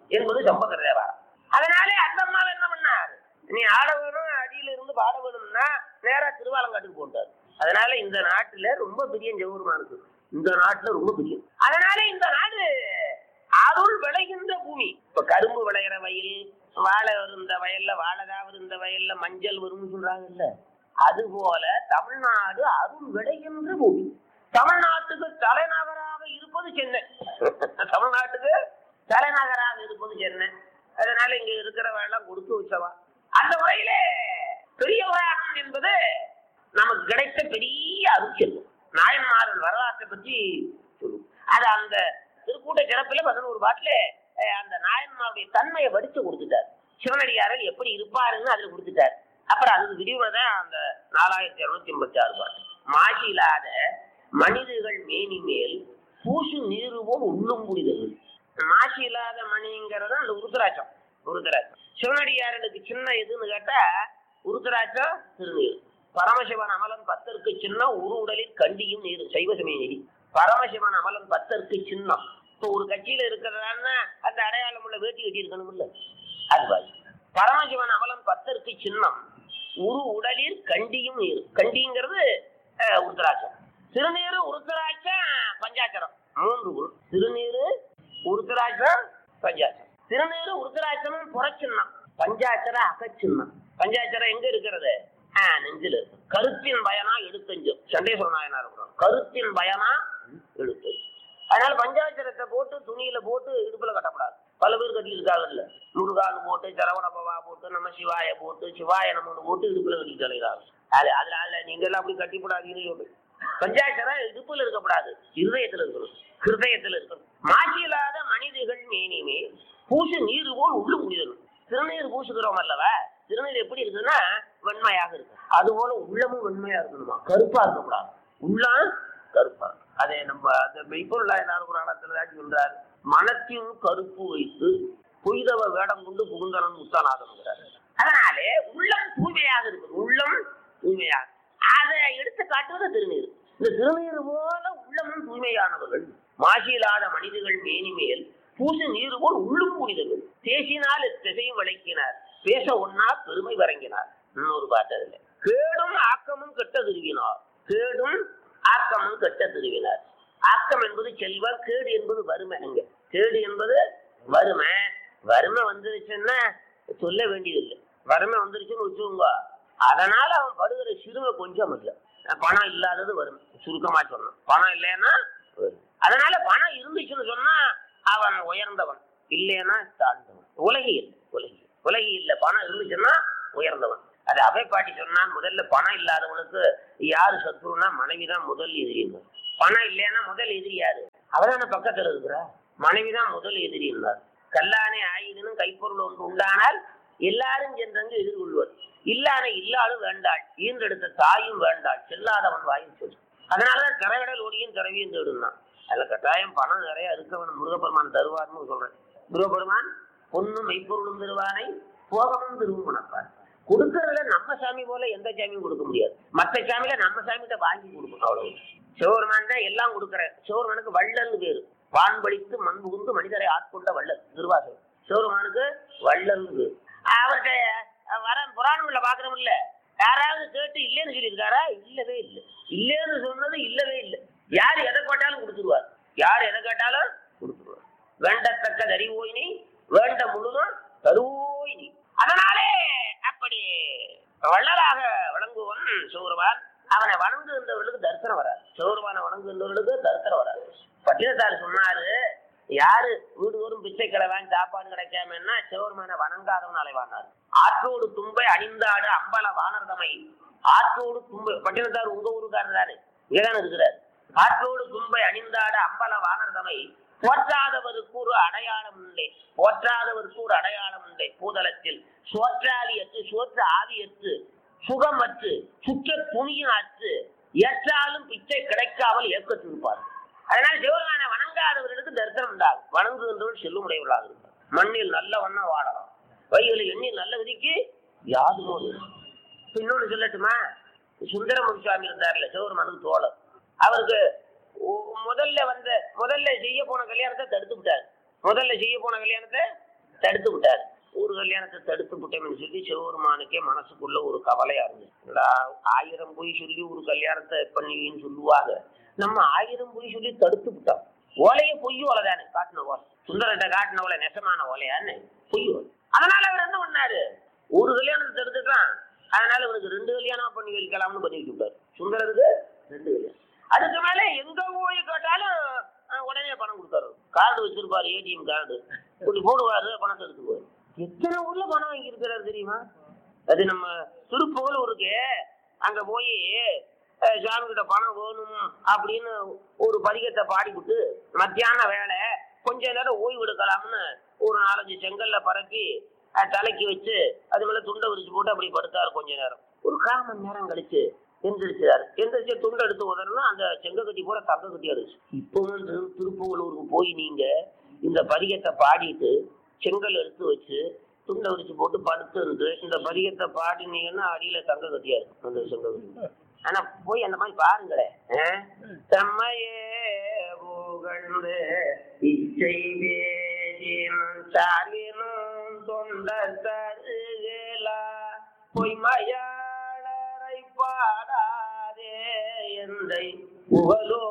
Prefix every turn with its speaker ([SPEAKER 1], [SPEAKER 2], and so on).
[SPEAKER 1] என்பது சம்பந்த தேவாரம் அதனாலே அந்த அம்மாவை என்ன பண்ணார் நீ ஆட வேணும் அடியில இருந்து பாட வேணும்னா நேரா திருவாலங்காட்டுக்கு போட்டார் அதனால இந்த நாட்டுல ரொம்ப பெரிய ஜெவருமா இருக்கு இந்த நாட்டுல ரொம்ப பெரிய அதனால இந்த நாடு அருள் விளைகின்ற பூமி இப்ப கரும்பு விளையிற வயல் வாழை இருந்த வயல்ல வாழைதான் இருந்த வயல்ல மஞ்சள் வரும்னு சொல்றாங்கல்ல அது போல தமிழ்நாடு அருள் விளைகின்ற பூமி தமிழ்நாட்டுக்கு தலைநகராக இருப்பது சென்னை தமிழ்நாட்டுக்கு தலைநகராக இருப்பது சென்னை அதனால இங்க இருக்கிறவெல்லாம் கொடுத்து வச்சவா அந்த முறையிலே பெரிய உதாரணம் என்பது நமக்கு கிடைத்த பெரிய அருட்செல்வம் நாயன்மார்கள் வரலாற்றை பற்றி சொல்லும் அது அந்த திருக்கூட்ட சிறப்புல பதினோரு பாட்டுல அஹ், அந்த நாயன்மாருடைய தன்மையை வடிச்சு கொடுத்துட்டார் சிவனடியாரர் எப்படி இருப்பாருன்னு அதுல கொடுத்துட்டார் அப்புறம் அதுக்கு விரிவுதான் அந்த நாலாயிரத்தி இருநூத்தி எண்பத்தி ஆறு பாட்டு மாசி இல்லாத மனிதர்கள் மேனி மேல் பூசு நீருவோம் உள்ளும் புரிதல் மாசி இல்லாத மணிங்கிறது அந்த உருத்தராட்சம் உருத்தராட்சம் சிவனடியாரனுக்கு சின்ன எதுன்னு கேட்டா உருத்தராட்சம் திருநீர் பரமசிவன் அமலன் பத்தருக்கு சின்னம் உரு உடலில் கண்டியும் நீர் சைவ சமய நிதி பரமசிவன் அமலன் பத்தருக்கு சின்னம் இப்போ ஒரு கட்சியில இருக்கிறதான்னா அந்த அடையாளம் உள்ள வேட்டி கட்டி இருக்கணும் இல்ல அது பாரு. பரமசிவன் அமலன் பத்தருக்கு சின்னம் உரு உடலில் கண்டியும் நீர் கண்டிங்கிறது அஹ், உருத்தராட்சம் திருநீரு உருத்தராட்சம் பஞ்சாட்சரம் மூன்று உரு திருநீரு உருத்தராட்சம் பஞ்சாட்சரம் திருநீரு உருத்தராட்சமும் புறச்சின்னம் பஞ்சாட்சர அகச்சின்னம் பஞ்சாட்சரம் எங்க இருக்கிறது ஆ, நெஞ்சில இருக்கு கருத்தின் பயனா எழுத்தஞ்சு சண்டேஸ்வர நாயனார் சொல்றாங்க. கருத்தின் பயனா எழுத்தஞ்சு அதனால பஞ்சாட்சரத்தை போட்டு துணியில போட்டு இடுப்புல கட்டக்கூடாது பல பேர் கட்டியிருக்காங்கல்ல முருகான்னு போட்டு சரவண பவா போட்டு நம்ம சிவாய போட்டு சிவாய நம்ம போட்டு இடுப்புல கட்டிட்டு அலைகிறாங்க அது அதனால நீங்க எல்லாம் அப்படி கட்டிப்படாதீங்கன்னு சொல்லு பஞ்சாட்சரம் இடுப்புல இருக்கக்கூடாது இருதயத்துல இருக்கணும் ஹிருதயத்துல இருக்கணும் மாசி இல்லாத மனிதர்கள் மேனிமே பூசு நீர் போல் உள்ளு முடிதணும் திருநீர் பூசுகிறோம் அல்லவா திருநீர் எப்படி இருக்குன்னா வெண்மையாக இருக்கு அது போல உள்ளமும் வெண்மையா இருக்கணுமா கருப்பா இருக்கக்கூடாது உள்ளம் கருப்பா இருக்கணும். அதே நம்ம அந்த மெய்ப்பொருளா எல்லாரும் புராணத்துல தான் சொல்றாரு மனத்தையும் கருப்பு வைத்து பொய்தவ வேடம் கொண்டு புகுந்தனம் முத்தானாதம்ங்கிறாரு அதனாலே உள்ளம் தூய்மையாக இருக்குது உள்ளம் தூய்மையாக அதை எடுத்து காட்டுவது திருநீர் இந்த திருநீர் போல உள்ளமும் தூய்மையானவர்கள் மாசியிலாத மனிதர்கள் மேனிமேல் பூசு நீர் போல் உள்ளும் புனிதர்கள் பேசினால் திசையும் விளக்கினார் பேச ஒன்னா பெருமை வழங்கினார் இன்னொரு பாட்டு அதுல கேடும் ஆக்கமும் கெட்ட திருவினார் கேடும் ஆக்கமும் கெட்ட திருவினார் ஆக்கம் என்பது செல்வம் கேடு என்பது வறுமை அங்க கேடு என்பது வறுமை வறுமை வந்துருச்சுன்னா சொல்ல வேண்டியதில்லை வறுமை வந்துருச்சுன்னு வச்சுக்கோங்க அதனால அவன் படுகிற சிறுமை கொஞ்சம் இல்லை பணம் இல்லாதது வறுமை சுருக்கமா சொன்னான் பணம் இல்லைன்னா வறுமை. அதனால பணம் இருந்துச்சுன்னு சொன்னா அவன் உயர்ந்தவன் இல்லைன்னா தாழ்ந்தவன் உலகியல் உலகியல் உலகியல்ல பணம் இருந்துச்சுன்னா உயர்ந்தவன் அது அவை பாட்டி சொன்னா முதல்ல பணம் இல்லாதவனுக்கு யாரு சத்ருன்னா மனைவி தான் முதல் எதிரின்னு பணம் இல்லைன்னா முதல் எதிரி யாரு அவதான பக்கத்துல இருக்கிறா மனைவி தான் முதல் எதிரின்னார் கல்லானே ஆயினும் கைப்பொருள் ஒன்று உண்டானால் எல்லாரும் சென்றங்கு எதிர்கொள்வர் இல்லான இல்லாலும் வேண்டாள் ஈன்றெடுத்த தாயும் வேண்டாள் செல்லாதவன் வாயும் சொல் அதனாலதான் திரையடல் ஓடியும் திறவியும் தேடுனான் அதுல கட்டாயம் பணம் நிறைய இருக்கவன் முருகப்பெருமான் தருவார்னு சொல்றேன் முருகப்பெருமான் பொண்ணும் மெய்ப்பொருளும் தருவானை போகமும் திரும்பும் மணப்பார் கொடுக்கறதுல நம்ம சாமி போல எந்த சாமியும் கொடுக்க முடியாது மத்த சாமியில நம்ம சாமிகிட்ட வாங்கி கொடுக்கணும் அவ்வளவு சிவபெருமான் தான் எல்லாம் கொடுக்கறேன் சிவபெருமானுக்கு வள்ளல்னு பேரு வான் பழித்து மண் புகுந்து மனிதரை ஆட்கொண்ட வள்ளல் திருவாசகம் சிவபெருமானுக்கு வள்ளல்னு பேரு அவர்கிட்ட அஹ், வர புராணங்கள்ல பாக்குறோம் இல்ல யாராவது கேட்டு இல்லைன்னு சொல்லியிருக்காரா இல்லவே இல்லை இல்லைன்னு சொன்னது இல்லவே இல்லை யார் எதை கேட்டாலும் கொடுத்துருவார் யார் எதை கேட்டாலும் கொடுத்துருவார் வேண்டத்தக்க தறிவோயினி வேண்ட முழுதும் தருவோயினி அதனாலே அப்படி வள்ளலாக விளங்குவன் சிவருவான் அவனை வணங்குகின்றவர்களுக்கு தரிசனம் வராது சிவருவானை வணங்குகின்றவர்களுக்கு தரிசனம் வராது பட்டினத்தார் சொன்னாரு யாரு வீடுதோறும் பிச்சை கிழவான் சாப்பாடு கிடைக்காமன்னா சிவருமான வணங்காதவன் அலைவானார் ஆற்றோடு தும்பை அணிந்தாடு அம்பல வானர்தமை ஆற்றோடு தும்பை பட்டினத்தார் உங்க ஊருக்காரர் தானே இங்கதானே இருக்கிறார் ஆற்றோடு தும்பை அணிந்தாடு அம்பல வானர்தமை போற்றாதவருக்கு ஒரு அடையாளம் உண்டே போற்றாதவருக்கு ஒரு அடையாளம் உண்டே பூதலத்தில் சோற்றாலியற்று சோற்று ஆவியற்று சுகமற்று சுற்ற துணியும் அற்று ஏற்றாலும் பிச்சை கிடைக்காமல் ஏக்கத்திருப்பார் அதனால சிவகான வணங்காதவர்களுக்கு தரிசனம் உண்டாகும் வணங்குகின்றவர் செல்லும் உடையவர்களாக இருப்பார் மண்ணில் நல்ல வண்ணம் வாழலாம் வழிகளில் எண்ணில் நல்ல விதிக்கு யாதுமோ இல்லை. இன்னொன்னு சொல்லட்டுமா சுந்தரமுடி சுவாமி இருந்தார்ல சிவபெருமானுக்கு தோழர் அவருக்கு ஒ- முதல்ல வந்த முதல்ல செய்ய போன கல்யாணத்தை தடுத்து விட்டார் முதல்ல செய்ய போன கல்யாணத்தை தடுத்து விட்டார் ஒரு கல்யாணத்தை தடுத்து விட்டேன்னு சொல்லி சிவபெருமானுக்கே மனசுக்குள்ள ஒரு கவலையா இருந்துச்சு என்னடா, ஆயிரம் பொய் சொல்லி ஒரு கல்யாணத்தை பண்ணுவீன்னு சொல்லுவாங்க நம்ம ஆயிரம் பொய் சொல்லி தடுத்து விட்டோம் ஓலைய பொய் ஓலை தானே காட்டின ஓலை சுந்தரட்ட காட்டின ஓலை நெசமான ஓலையான்னு பொய் ஓலை அதனால அவர் என்ன பண்ணாரு ஒரு கல்யாணத்தை தடுத்துட்டான் அதனால இவனுக்கு ரெண்டு கல்யாணம் பண்ணி வைக்கலாம்னு பண்ணி வச்சுட்டாரு சுந்தரருக்கு ரெண்டு கல்யாணம் அதுக்கு மேல எங்க போய் கேட்டாலும் அஹ், உடனே பணம் கொடுத்தாரு கார்டு வச்சிருப்பாரு ஏடிஎம் கார்டு இப்படி போடுவாரு பணத்தை எடுத்துக்குவாரு எத்தனை ஊர்ல பணம் வாங்கி இருக்கிறாரு தெரியுமா அது நம்ம திருப்புகழ் இருக்கு அங்க போய் சாமி கிட்ட பணம் வேணும் அப்படின்னு ஒரு பதிகத்தை பாடிவிட்டு மத்தியான வேலை கொஞ்ச நேரம் ஓய்வு எடுக்கலாம்னு ஒரு நாலஞ்சு செங்கல்ல பரப்பி அஹ், தலைக்கு வச்சு அது மேல துண்டை விரிச்சு போட்டு அப்படி படுத்தாரு கொஞ்ச நேரம் ஒரு கால் மணி நேரம் கழிச்சு எந்திரிச்சாரு எந்திரிச்சு துண்டை எடுத்து உதறணும் அந்த செங்க கட்டி போல தங்க கட்டி அடிச்சு இப்பவும் திரு- திருப்புகலூருக்கு போய் நீங்க இந்த பதிகத்தை பாடிட்டு செங்கல் எடுத்து வச்சு துண்டை விரிச்சு போட்டு படுத்து இருந்து இந்த பதிகத்தை பாடினீங்கன்னா அடியில தங்க கட்டியா இருக்கும் அந்த செங்க கட்டி ஆனா போய் அந்த மாதிரி பாருங்களேன் ஆ? செம்மையே புகழ்ந்து இச்சை வேதினும் சாலினும் தொண்ட தருகலா பொய்மையாளரை பாடாதே எந்தை புகழோ